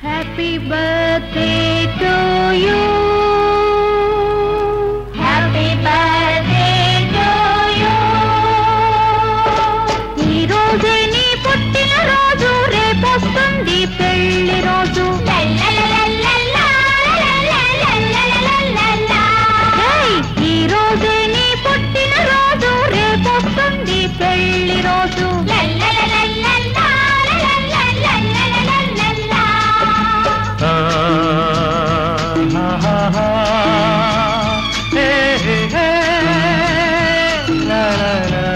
Happy birthday to you happy birthday to you ఈ రోజే నీ పుట్టిన రోజు రేపొస్తుంది పెళ్లి రోజు ఏయ్, ఈ రోజే నీ పుట్టిన రోజు రేపొస్తుంది పెళ్లి రోజు ఆ, హా, హా, హా. హే, హే, హే. లా, లా, లా.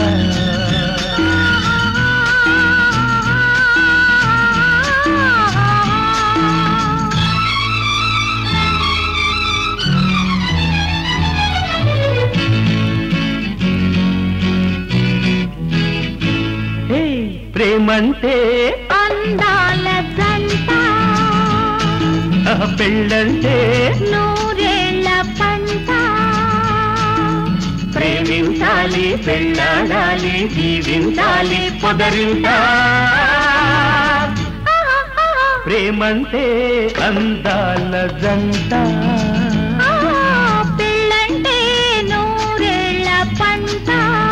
హే, ప్రేమంటే అందాల జంట ఆ, పెళ్ళంటే నూరేళ్ల పంట ప్రేమించాలి పెళ్ళాడాలి జీవించాలి పొదరింటా ప్రేమంటే అందాల జంట ఆ, పెళ్ళంటే నూరేళ్ల పంట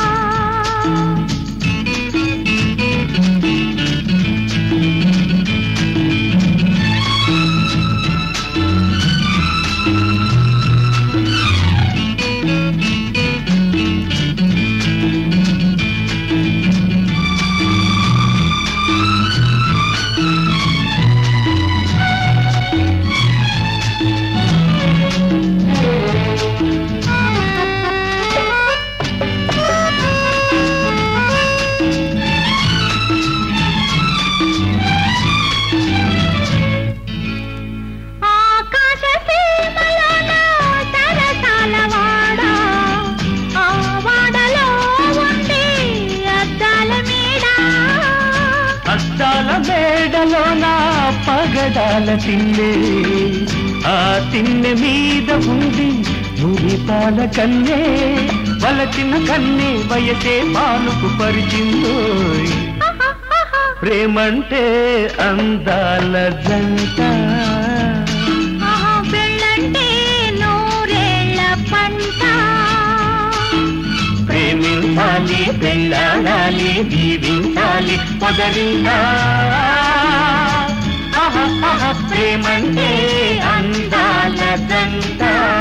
ఆకాశ సీమలోన సరసాల వాడ ఆ వాడలో ఉంది అద్దాల మేడ అద్దాల మేడలో నా పగడాల తిన్నె ఆ తిన్నె మీద ఉంది మురిపాల కన్నే వలచిన కన్నే వయసే పాలుకు పరిచిందోయ్ ప్రేమంటే అందాల జంట ఆహా, పెళ్ళంటే నూరేళ్ల పంట ప్రేమించాలి పెళ్ళాడాలి జీవించాలి పొదరిందా ఆహా, ఆహా, ప్రేమంటే అందాల జంట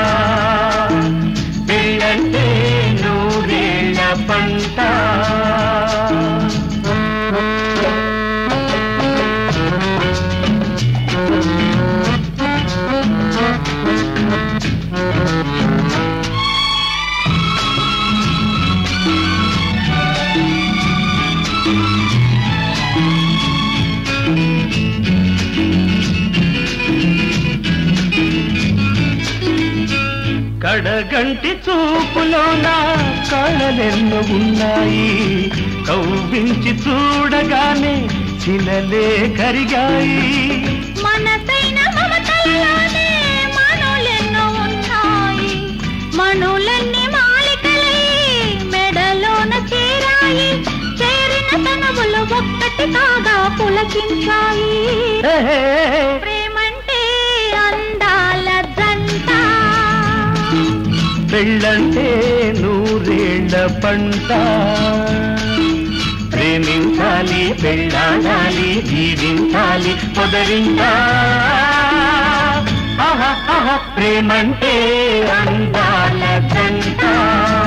పెళ్ళంటే నూరేళ్ల పంట కడగంటి చూపులోన కళలెన్నో ఉన్నాయి కవ్వించి చూడగానే శిలలే కరిగాయి మనసైన మమతల్లోనే మనులెన్నో ఉన్నాయి మనులన్నీ మాలికలై మెడలోన చేరాయి చేరిన తనములు ఒక్కటి కాగా పులకించాయి హే, హే, హే. ప్రేమంటే అందాల జంట పెళ్ళంటే నూరేళ్ల పంట ప్రేమించాలి పెళ్ళాడాలి జీవించాలి పొదరిందా ఆహా, ఆహా, ప్రేమంటే అందాల జంట